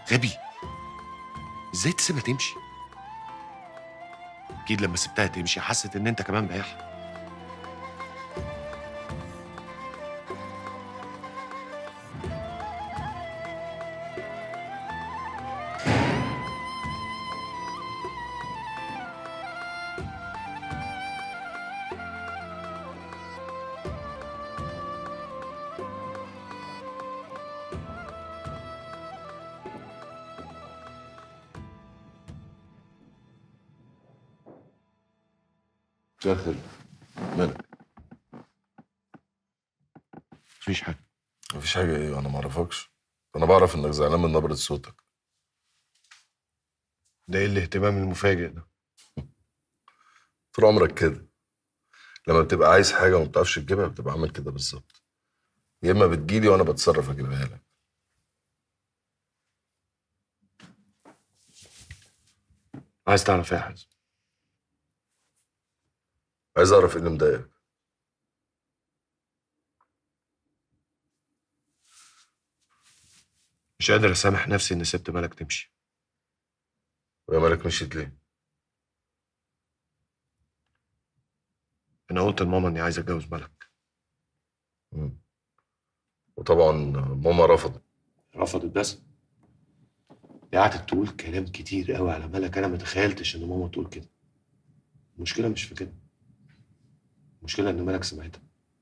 غبي ازاي تسيبها تمشي اكيد لما سبتها تمشي حست ان انت كمان بايعها مساء الخير مالك مفيش حاجه مفيش حاجه ايه انا ما اعرفكش انا بعرف انك زعلان من نبره صوتك ده ايه الاهتمام المفاجئ ده طول عمرك كده لما بتبقى عايز حاجه وما بتعرفش تجيبها بتبقى عامل كده بالظبط يا اما بتجيلي وانا بتصرف اجيبها لك عايز تعرف ايه يا حازم عايز اعرف ايه اللي مضايقك مش قادر اسامح نفسي اني سبت مالك تمشي ويا مالك مشيت ليه انا قلت لماما اني عايز اتجوز مالك مم. وطبعا ماما رفضت رفضت بس دي قعدت تقول كلام كتير قوي على مالك انا ما تخيلتش ان ماما تقول كده المشكله مش في كده المشكله ان مالك سمعتها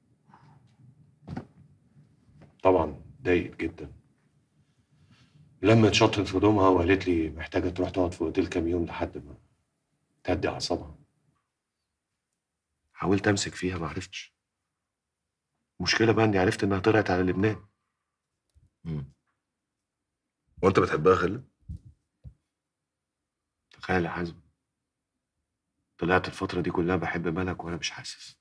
طبعا ضايقت جدا لما اتشطت في هدومها وقالت لي محتاجه تروح تقعد في اوتيل كام يوم لحد ما تهدي اعصابها حاولت امسك فيها ما عرفتش المشكله بقى اني عرفت انها طلعت على لبنان مم. وانت بتحبها يا خالد تخيل يا حازم طلعت الفترة دي كلها بحب ملك وأنا مش حاسس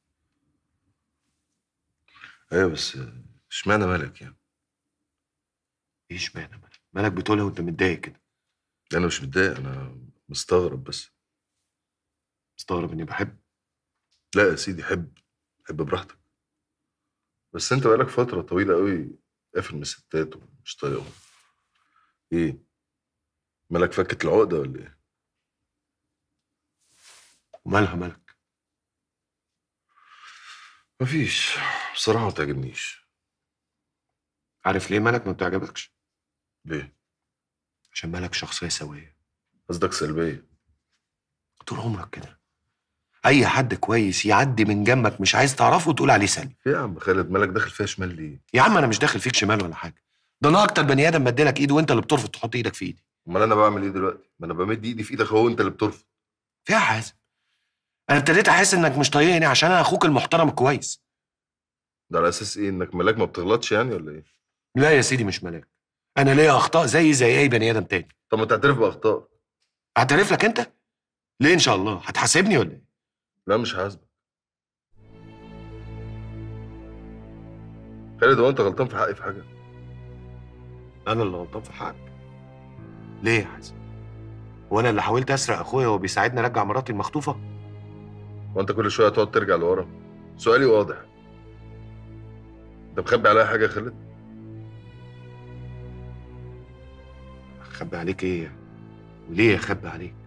ايوه بس اشمعنى مالك يعني إيه اشمعنى ملك؟ ملك بتقولها وأنت متضايق كده انا مش متضايق انا مستغرب بس مستغرب إني بحب لا يا سيدي حب حب براحتك بس انت بقالك فترة طويلة قوي قافل من الستات ومش طايقهم ايه مالك فكت العقدة ولا ايه ومالها ملك؟ مفيش بصراحة ما تعجبنيش عارف ليه ملك ما بتعجبكش؟ ليه عشان ملك شخصية سوية قصدك سلبية طول عمرك كده أي حد كويس يعدي من جنبك مش عايز تعرفه وتقول عليه سلبي في يا عم خالد مالك داخل فيها شمال ليه يا عم أنا مش داخل فيك شمال ولا حاجة ده أنا أكتر بني آدم مديلك إيده وأنت اللي بترفض تحط إيدك في إيدي امال انا بعمل ايه دلوقتي ما انا بمد ايدي في ايدك اهو انت اللي بترفض فيها حازم أنا ابتديت أحس إنك مش طايقني عشان أنا أخوك المحترم الكويس ده على اساس ايه انك ملاك ما بتغلطش يعني ولا ايه لا يا سيدي مش ملاك أنا ليا أخطاء زي زي أي بني آدم تاني طب ما تعترف باخطائك اعترف لك انت ليه ان شاء الله هتحاسبني ولا ايه لا مش هحاسبك خالد هو انت غلطان في حقي في حاجه انا اللي غلطان في حقك ليه يا حازم وانا اللي حاولت اسرق اخويا وهو بيساعدني ارجع مراتي المخطوفه وانت كل شويه تقعد ترجع لورا سؤالي واضح انت مخبي عليا حاجه يا خالد اخبي عليك ايه وليه اخبي عليك